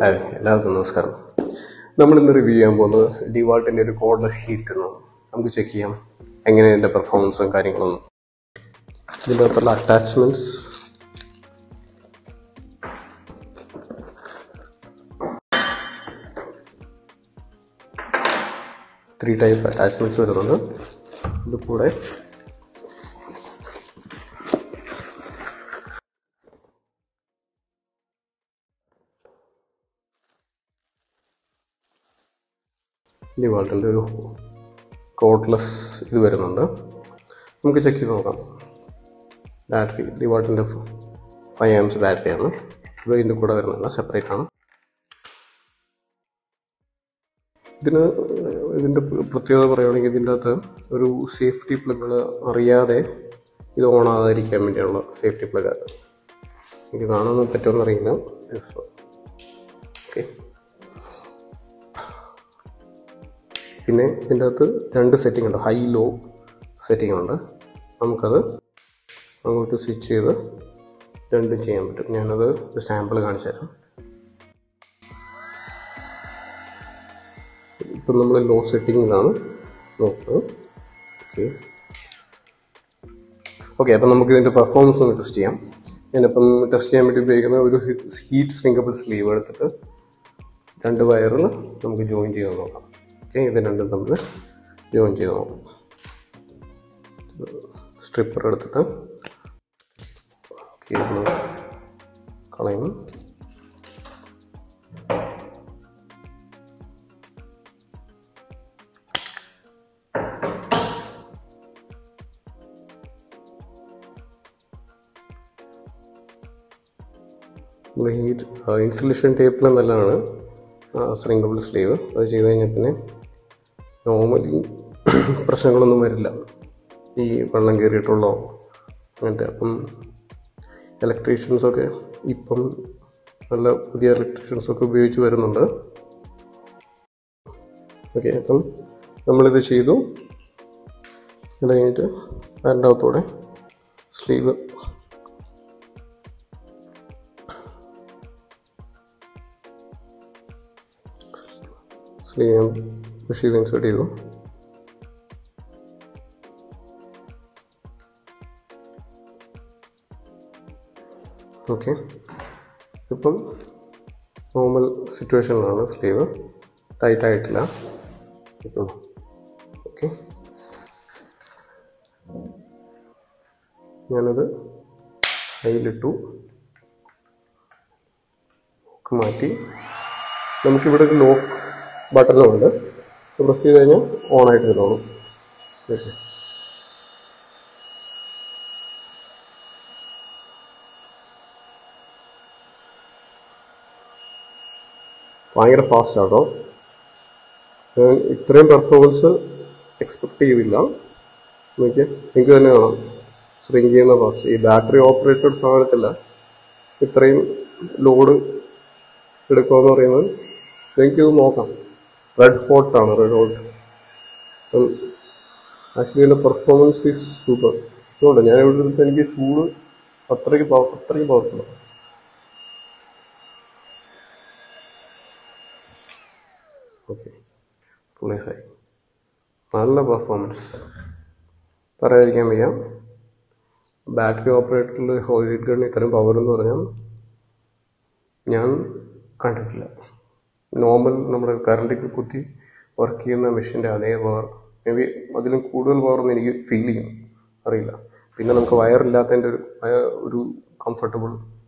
hi എല്ലാവർക്കും നമസ്കാരം നമ്മൾ ഇന്ന് റിവ്യൂ ചെയ്യാൻ പോകുന്നത് ഡിവാൾട്ടിൻ്റെ ഒരു കോഡ്ലെസ് ഹീറ്റ് ആണ് നമുക്ക് ചെക്ക് ചെയ്യാം എങ്ങനെ ഇതിൻ്റെ പെർഫോമൻസും കാര്യങ്ങളൊന്നും ഇതിൻ്റെ അകത്തുള്ള അറ്റാച്ച്മെൻറ്റ്സ് ത്രീ ടൈപ്പ് അറ്റാച്ച്മെൻറ്റ്സ് വരുന്നുണ്ട് ഇത് കൂടെ ഡിവാൾട്ടിൻ്റെ ഒരു കോഡ്ലെസ് ഇത് വരുന്നുണ്ട് നമുക്ക് ചെക്ക് ചെയ്ത് നോക്കാം ബാറ്ററി ഡിവാൾട്ടിൻ്റെ ഫൈവ് എംസ് ബാറ്ററിയാണ് ഇത് ഇതിൻ്റെ കൂടെ വരുന്നില്ല സെപ്പറേറ്റ് ആണ് ഇതിന് ഇതിൻ്റെ പ്രത്യേകത പറയുകയാണെങ്കിൽ ഇതിൻ്റെ അകത്ത് ഒരു സേഫ്റ്റി പ്ലഗുകൾ അറിയാതെ ഇത് ഓൺ ആകാതിരിക്കാൻ വേണ്ടിയുള്ള സേഫ്റ്റി പ്ലഗ് ആണ് എനിക്ക് കാണാൻ പറ്റുമെന്ന് അറിയില്ല ഓക്കെ പിന്നെ ഇതിൻ്റെ അകത്ത് രണ്ട് സെറ്റിംഗ് ഉണ്ട് ഹൈ ലോ സെറ്റിംഗ് ഉണ്ട് നമുക്കത് അങ്ങോട്ട് സ്വിച്ച് ചെയ്ത് രണ്ടും ചെയ്യാൻ പറ്റും ഞാനത് ഒരു സാമ്പിൾ കാണിച്ചു തരാം ഇപ്പം നമ്മൾ ലോ സെറ്റിങ്ങിലാണ് നോക്കുന്നത് ഓക്കെ ഓക്കെ അപ്പം നമുക്ക് ഇതിൻ്റെ പെർഫോമൻസ് ഒന്ന് ടെസ്റ്റ് ചെയ്യാം ഞാനിപ്പം ടെസ്റ്റ് ചെയ്യാൻ വേണ്ടി ഉപയോഗിക്കുന്ന ഒരു ഹീറ്റ് സ്പ്രിങ്കബിൾ സ്ലീവ് എടുത്തിട്ട് രണ്ട് വയറിൽ നമുക്ക് ജോയിൻ ചെയ്ത് നോക്കാം ഓക്കെ ഇത് രണ്ടും തമ്മിൽ ജോയിൻ ചെയ്ത് നോക്കാം സ്ട്രിപ്പർ എടുത്തിട്ട് ഓക്കെ ഒന്ന് കളയുന്നു നമ്മൾ ഈ ഇൻസുലേഷൻ ടേപ്പിൽ നല്ലതാണ് സ്പ്രിങ്കബിൾ സ്ലീവ് അത് ചെയ്ത് കഴിഞ്ഞാൽ പിന്നെ നോർമലി പ്രശ്നങ്ങളൊന്നും വരില്ല ഈ വെള്ളം കയറിയിട്ടുള്ളോ അങ്ങനത്തെ അപ്പം ഇലക്ട്രീഷ്യൻസൊക്കെ ഇപ്പം നല്ല പുതിയ ഇലക്ട്രീഷ്യൻസൊക്കെ ഉപയോഗിച്ച് വരുന്നുണ്ട് ഓക്കെ അപ്പം നമ്മളിത് ചെയ്തു അത് കഴിഞ്ഞിട്ട് രണ്ടാമത്തോടെ സ്ലീവ് സ്ലീവ് പുഷ് ചെയ്ത് ഇൻസേർട്ട് ചെയ്തു ഓക്കെ ഇപ്പം നോർമൽ സിറ്റുവേഷനിലാണ് സ്ലീവ് ടൈറ്റ് ആയിട്ടില്ല ഇപ്പം ഓക്കെ ഞാനത് കയ്യിലിട്ടു ഒക്കെ മാറ്റി നമുക്കിവിടെ ഒരു ലോക്ക് ബട്ടണും ഉണ്ട് പ്രസ് ചെയ്ത് കഴിഞ്ഞാൽ ഓൺ ആയിട്ട് ഇരുന്നോളും ഓക്കെ ഭയങ്കര ഫാസ്റ്റ് ആട്ടോ ഞാൻ ഇത്രയും പെർഫോമൻസ് എക്സ്പെക്ട് ചെയ്തില്ല നോക്കിയാൽ നിങ്ങൾക്ക് തന്നെ കാണാം സ്ട്രിങ് ചെയ്യുന്ന ഫാസ്റ്റ് ഈ ബാറ്ററി ഓപ്പറേറ്റഡ് സാധനത്തില്ല ഇത്രയും ലോഡ് എടുക്കുമെന്ന് പറയുന്നത് എനിക്കിത് നോക്കാം റെഡ് ഹോട്ട് ആണ് റെഡ് ഹോട്ട് ആക്ച്വലി ഇതിൻ്റെ പെർഫോമൻസ് ഈസ് സൂപ്പർ അതുകൊണ്ട് ഞാൻ ഇവിടെ ഇരുന്നിട്ട് എനിക്ക് ചൂട് അത്രയ്ക്ക് പവർ അത്രയ്ക്ക് പവർഫുള്ളാണ് ഓക്കെ പുള്ളിസായി നല്ല പെർഫോമൻസ് പറയാതിരിക്കാൻ വയ്യ ബാറ്ററി ഓപ്പറേറ്ററിൽ ഹോയിറ്റ് ഗണ്ണിന് ഇത്രയും പവർ എന്ന് പറഞ്ഞാൽ ഞാൻ കണ്ടിട്ടില്ല നോർമൽ നമ്മുടെ കറണ്ടിൽ കുത്തി വർക്ക് ചെയ്യുന്ന മെഷീൻ്റെ അതേ പവർ മേ ബി അതിലും കൂടുതൽ പവർ എന്ന് എനിക്ക് ഫീൽ ചെയ്യും അറിയില്ല പിന്നെ നമുക്ക് വയറില്ലാത്തതിൻ്റെ ഒരു ഒരു കംഫർട്ടബിൾ